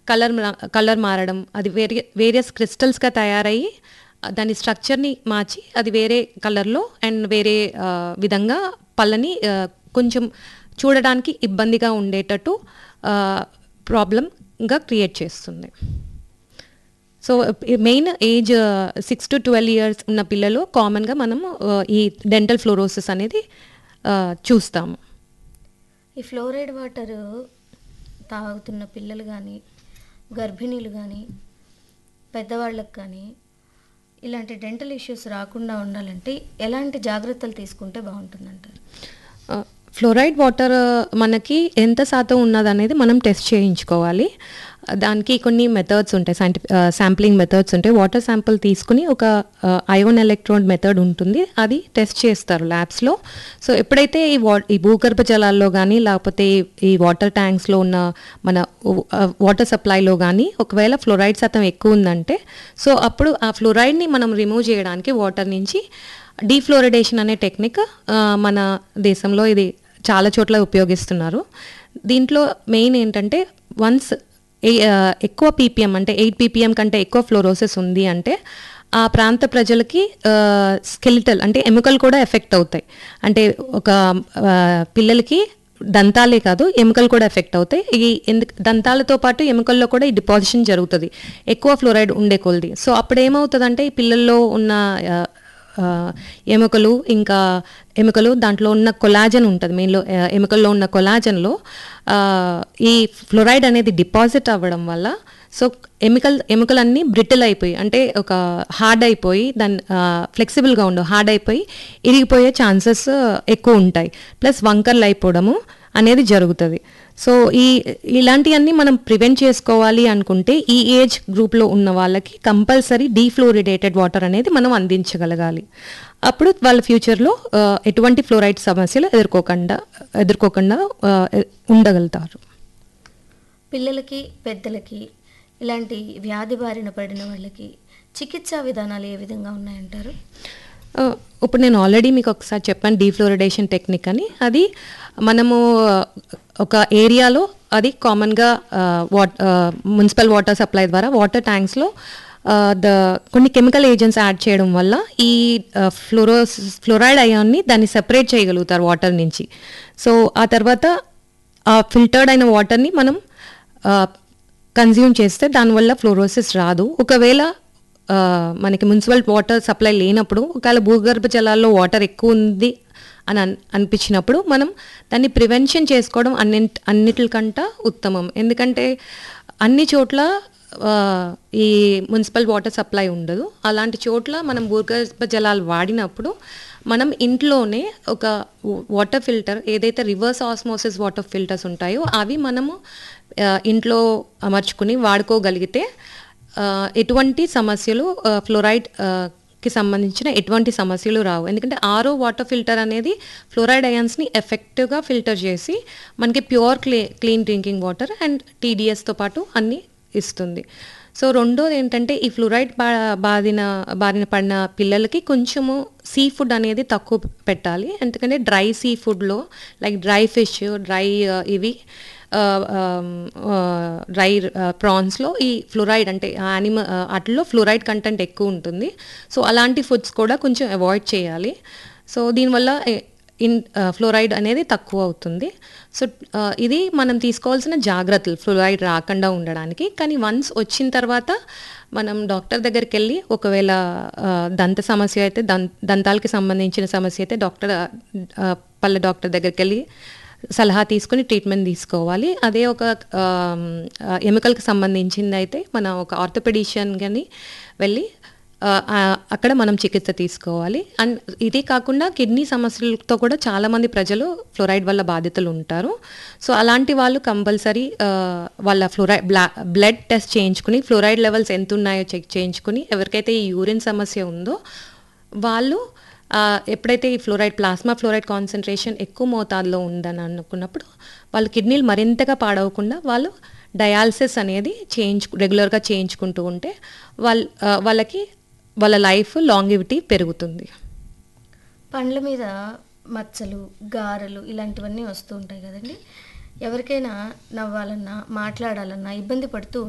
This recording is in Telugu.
కలర్ కలర్ మారడం అది వేరే వేరియస్ క్రిస్టల్స్గా తయారయ్యి దాని స్ట్రక్చర్ని మార్చి అది వేరే కలర్లో అండ్ వేరే ఆ, విధంగా పళ్ళని ఆ, కొంచెం చూడడానికి ఇబ్బందిగా ఉండేటట్టు ప్రాబ్లంగా క్రియేట్ చేస్తుంది so main age six to twelve years ఉన్న పిల్లలు కామన్గా మనము ఆ, ఈ డెంటల్ ఫ్లోరోసిస్ అనేది ఆ, చూస్తాము ఈ ఫ్లోరైడ్ వాటర్ తాగుతున్న పిల్లలు కానీ గర్భిణీలు కానీ పెద్దవాళ్ళకి కానీ ఇలాంటి డెంటల్ ఇష్యూస్ రాకుండా ఉండాలంటే ఎలాంటి జాగ్రత్తలు తీసుకుంటే బాగుంటుందంటారు ఆ, ఫ్లోరైడ్ వాటర్ మనకి ఎంత శాతం ఉన్నదనేది మనం టెస్ట్ చేయించుకోవాలి దానికి కొన్ని మెథడ్స్ ఉంటాయి సైంటిఫిక్ శాంప్లింగ్ మెథడ్స్ ఉంటాయి వాటర్ శాంపుల్ తీసుకుని ఒక అయోన్ ఎలక్ట్రోడ్ మెథడ్ ఉంటుంది అది టెస్ట్ చేస్తారు ల్యాబ్స్లో సో ఎప్పుడైతే ఈ వా ఈ భూగర్భ జలాల్లో కానీ లేకపోతే ఈ వాటర్ ట్యాంక్స్లో ఉన్న మన వాటర్ సప్లైలో కానీ ఒకవేళ ఫ్లోరైడ్ శాతం ఎక్కువ ఉందంటే సో అప్పుడు ఆ ఫ్లోరైడ్ని మనం రిమూవ్ చేయడానికి వాటర్ నుంచి డీఫ్లోరిడేషన్ అనే టెక్నిక్ ఆ, మన దేశంలో ఇది చాలా చోట్ల ఉపయోగిస్తున్నారు దీంట్లో మెయిన్ ఏంటంటే వన్స్ ఎక్కువ పీపీఎం అంటే ఎయిట్ పీపీఎం కంటే ఎక్కువ ఫ్లోరోసిస్ ఉంది అంటే ఆ ప్రాంత ప్రజలకి స్కెలిటల్ అంటే ఎముకలు కూడా ఎఫెక్ట్ అవుతాయి అంటే ఒక ఆ, పిల్లలకి దంతాలే కాదు ఎముకలు కూడా ఎఫెక్ట్ అవుతాయి ఈ ఎందుకు దంతాలతో పాటు ఎముకల్లో కూడా ఈ డిపాజిషన్ జరుగుతుంది ఎక్కువ ఫ్లోరైడ్ ఉండే కొలది సో అప్పుడు ఏమవుతుందంటే ఈ పిల్లల్లో ఉన్న ఆ, ఆ, ఎముకలు ఇంకా ఎముకలు దాంట్లో ఉన్న కొలాజన్ ఉంటుంది మెయిన్లో ఆ, ఎముకల్లో ఉన్న కొలాజన్లో ఆ, ఈ ఫ్లోరైడ్ అనేది డిపాజిట్ అవ్వడం వల్ల సో ఎముకల్ ఎముకలన్నీ బ్రిటిల్ అయిపోయి అంటే ఒక హార్డ్ అయిపోయి దాని ఫ్లెక్సిబుల్గా ఉండవు హార్డ్ అయిపోయి ఇరిగిపోయే ఛాన్సెస్ ఎక్కువ ఉంటాయి ప్లస్ వంకర్లు అయిపోవడము అనేది జరుగుతుంది సో ఈ ఇలాంటివన్నీ మనం ప్రివెంట్ చేసుకోవాలి అనుకుంటే ఈ ఏజ్ గ్రూప్లో ఉన్న వాళ్ళకి కంపల్సరీ డీఫ్లోరిడేటెడ్ వాటర్ అనేది మనం అందించగలగాలి అప్పుడు వాళ్ళ ఫ్యూచర్లో ఆ, ఎటువంటి ఫ్లోరైడ్ సమస్యలు ఎదుర్కోకుండా ఎదుర్కోకుండా ఆ, ఉండగలుగుతారు పిల్లలకి పెద్దలకి ఇలాంటి వ్యాధి బారిన పడిన వాళ్ళకి చికిత్సా విధానాలు ఏ విధంగా ఉన్నాయంటారు ఆ, ఇప్పుడు నేను ఆల్రెడీ మీకు ఒకసారి చెప్పాను డీఫ్లోరిడేషన్ టెక్నిక్ అని అది మనము ఆ, ఒక ఏరియాలో అది కామన్గా వాట్ మున్సిపల్ వాటర్ సప్లై ద్వారా వాటర్ ట్యాంక్స్లో ద కొన్ని కెమికల్ ఏజెంట్స్ యాడ్ చేయడం వల్ల ఈ ఫ్లోరోస్ ఫ్లోరైడ్ అయాన్ని దాన్ని సెపరేట్ చేయగలుగుతారు వాటర్ నుంచి సో ఆ తర్వాత ఆ ఫిల్టర్డ్ అయిన వాటర్ని మనం కన్జ్యూమ్ చేస్తే దానివల్ల ఫ్లోరోసిస్ రాదు ఒకవేళ ఆ, మనకి మున్సిపల్ వాటర్ సప్లై లేనప్పుడు ఒకవేళ భూగర్భ జలాల్లో వాటర్ ఎక్కువ ఉంది అని అన్ అనిపించినప్పుడు మనం దాన్ని ప్రివెన్షన్ చేసుకోవడం అన్ని అన్నిటికంట ఉత్తమం ఎందుకంటే అన్ని చోట్ల ఆ, ఈ మున్సిపల్ వాటర్ సప్లై ఉండదు అలాంటి చోట్ల మనం భూగర్భ జలాలు వాడినప్పుడు మనం ఇంట్లోనే ఒక వాటర్ ఫిల్టర్ ఏదైతే రివర్స్ ఆస్మోసిస్ వాటర్ ఫిల్టర్స్ ఉంటాయో అవి మనము ఆ, ఇంట్లో అమర్చుకుని వాడుకోగలిగితే ఆ, ఎటువంటి సమస్యలు ఆ, ఫ్లోరైడ్ ఆ, కి సంబంధించిన ఎటువంటి సమస్యలు రావు ఎందుకంటే ఆరో వాటర్ ఫిల్టర్ అనేది ఫ్లోరైడ్ అయాన్స్ని ఎఫెక్టివ్గా ఫిల్టర్ చేసి మనకి pure clean clean drinking water and టీడీఎస్తో పాటు అన్నీ ఇస్తుంది సో రెండోది ఏంటంటే ఈ ఫ్లోరైడ్ బా బాధిన బారిన పడిన పిల్లలకి కొంచెము సీ ఫుడ్ అనేది తక్కువ పెట్టాలి ఎందుకంటే డ్రై సీ ఫుడ్లో లైక్ డ్రై ఫిష్ డ్రై ఇవి డ్రై ప్రాన్స్లో ఈ ఫ్లోరైడ్ అంటే యానిమల్ వాటిలో ఫ్లోరైడ్ కంటెంట్ ఎక్కువ ఉంటుంది సో అలాంటి ఫుడ్స్ కూడా కొంచెం అవాయిడ్ చేయాలి సో దీనివల్ల ఏ- ఇన్ ఫ్లోరైడ్ అనేది తక్కువ అవుతుంది సో ఆ, ఇది మనం తీసుకోవాల్సిన జాగ్రత్తలు ఫ్లోరైడ్ రాకుండా ఉండడానికి కానీ వన్స్ వచ్చిన తర్వాత మనం డాక్టర్ దగ్గరికి వెళ్ళి ఒకవేళ ఆ, దంత సమస్య అయితే దం దంతాలకి సంబంధించిన సమస్య అయితే డాక్టర్ ఆ, పళ్ళ డాక్టర్ దగ్గరికి వెళ్ళి సలహా తీసుకుని ట్రీట్మెంట్ తీసుకోవాలి అదే ఒక ఆమ్, ఆ, ఎముకలకు సంబంధించింది అయితే మన ఒక ఆర్థోపెడిషియన్ కానీ వెళ్ళి ఆ, ఆ, అక్కడ మనం చికిత్స తీసుకోవాలి అండ్ ఇది కాకుండా కిడ్నీ సమస్యలతో కూడా చాలామంది ప్రజలు ఫ్లోరైడ్ వల్ల బాధితులు ఉంటారు సో అలాంటి వాళ్ళు కంపల్సరీ వాళ్ళ ఫ్లోరైడ్ బ్లా బ్లడ్ టెస్ట్ చేయించుకుని ఫ్లోరైడ్ లెవెల్స్ ఎంత ఉన్నాయో చెక్ చేయించుకుని ఎవరికైతే ఈ యూరిన్ సమస్య ఉందో వాళ్ళు ఆ, ఎప్పుడైతే ఈ ఫ్లోరైడ్ ప్లాస్మా ఫ్లోరైడ్ కాన్సన్ట్రేషన్ ఎక్కువ మోతాదులో ఉందని అనుకున్నప్పుడు వాళ్ళ కిడ్నీలు మరింతగా పాడవకుండా వాళ్ళు డయాలసిస్ అనేది చేయించు రెగ్యులర్గా చేయించుకుంటూ ఉంటే వాళ్ళ ఆ, వాళ్ళకి వాళ్ళ లైఫ్ లాంగివిటీ పెరుగుతుంది పండ్ల మీద మచ్చలు గారెలు ఇలాంటివన్నీ వస్తూ ఉంటాయి కదండి ఎవరికైనా నవ్వాలన్నా మాట్లాడాలన్నా ఇబ్బంది పడుతూ